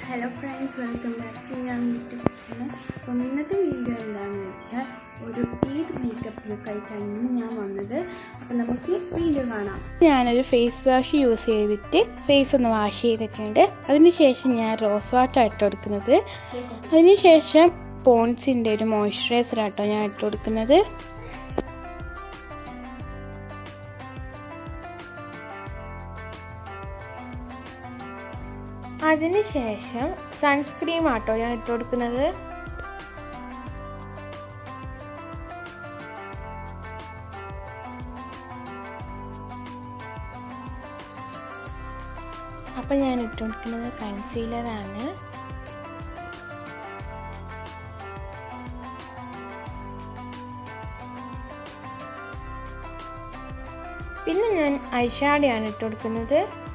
hello friends welcome back to ഞാൻ YouTube channel അപ്പം ഇന്നത്തെ വീഡിയോ എന്താണെന്ന് വെച്ചാൽ ഒരു ഈദ് മേക്കപ്പ് ലുക്ക് ആയിട്ടാണ് ഇന്ന് ഞാൻ വന്നത് അപ്പം നമുക്ക് വീഡിയോ കാണാം ഞാനൊരു ഫേസ് വാഷ് യൂസ് ചെയ്തിട്ട് ഫേസ് ഒന്ന് വാഷ് ചെയ്തിട്ടുണ്ട് അതിനുശേഷം ഞാൻ റോസ് വാട്ടർ ഇട്ട് കൊടുക്കുന്നത് അതിനുശേഷം പോൺസിൻ്റെ ഒരു മോയ്സ്ചറൈസർ ആട്ടോ ഞാൻ ഇട്ട് കൊടുക്കുന്നത് അതിനുശേഷം സൺസ്ക്രീം ആട്ടോ ഞാൻ ഇട്ട് കൊടുക്കുന്നത് അപ്പം ഞാൻ ഇട്ട് കൊടുക്കുന്നത് കൺസീലറാണ് പിന്നെ ഞാൻ ഐഷാഡയാണ് ഇട്ട് കൊടുക്കുന്നത്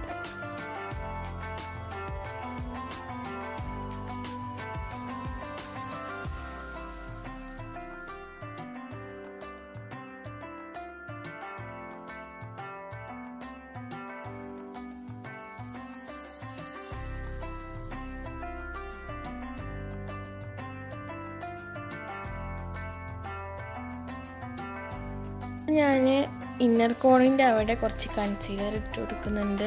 ഞാൻ ഇന്നർ കോണിൻ്റെ അവിടെ കുറച്ച് കൺസീലർ ഇട്ട് കൊടുക്കുന്നുണ്ട്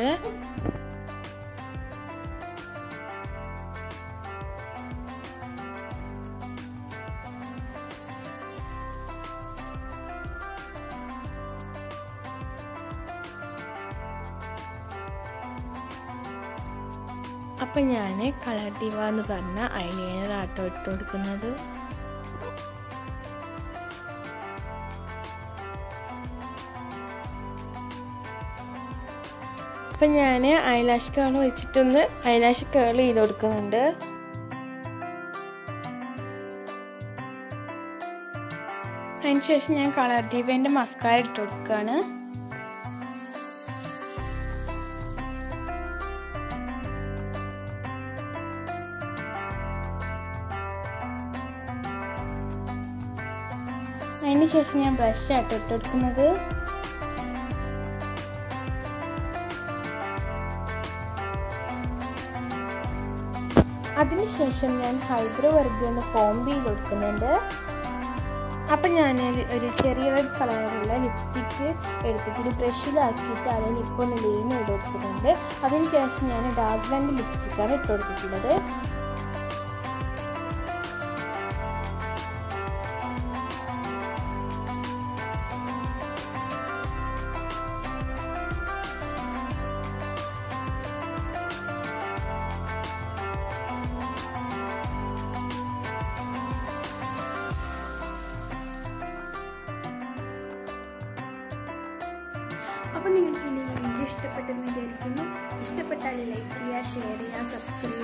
അപ്പം ഞാൻ കളർ ഡിവ എന്ന് പറഞ്ഞ ഐലൈനർ ആട്ടോ ഇട്ട് കൊടുക്കുന്നത് അപ്പം ഞാൻ ഐലാഷ് കേൾ വെച്ചിട്ടൊന്ന് ഐലാഷ് കേൾ ചെയ്ത് കൊടുക്കുന്നുണ്ട് അതിനുശേഷം ഞാൻ കളർ ഡീവേൻ്റെ മസ്കാര ഇട്ട് കൊടുക്കുകയാണ് അതിന് ശേഷം ഞാൻ ബ്രഷ് ആട്ടോ ഇട്ട് കൊടുക്കുന്നത് അതിനുശേഷം ഞാൻ ഹൈബ്രോ വെറുതെ ഒന്ന് കോംബ് ചെയ്ത് കൊടുക്കുന്നുണ്ട് അപ്പം ഞാൻ ഒരു ചെറിയ റെഡ് കളറുള്ള ലിപ്സ്റ്റിക്ക് എടുത്തിട്ട് ഒരു ബ്രഷിലാക്കിയിട്ട് അതിൽ ലിപ്പ് ഒന്ന് ലീൻ ചെയ്ത് കൊടുക്കുന്നുണ്ട് അതിനുശേഷം ഞാൻ ഡാസ്ലൻ്റെ ലിപ്സ്റ്റിക്കാണ് ഇട്ട് കൊടുത്തിട്ടുള്ളത് അപ്പോൾ നിങ്ങൾക്ക് ഈ വീഡിയോ ഇഷ്ടപ്പെട്ടെന്ന് വിചാരിക്കുന്നു ഇഷ്ടപ്പെട്ടാൽ ലൈക്ക് ചെയ്യുക ഷെയർ ചെയ്യുക സബ്സ്ക്രൈബ്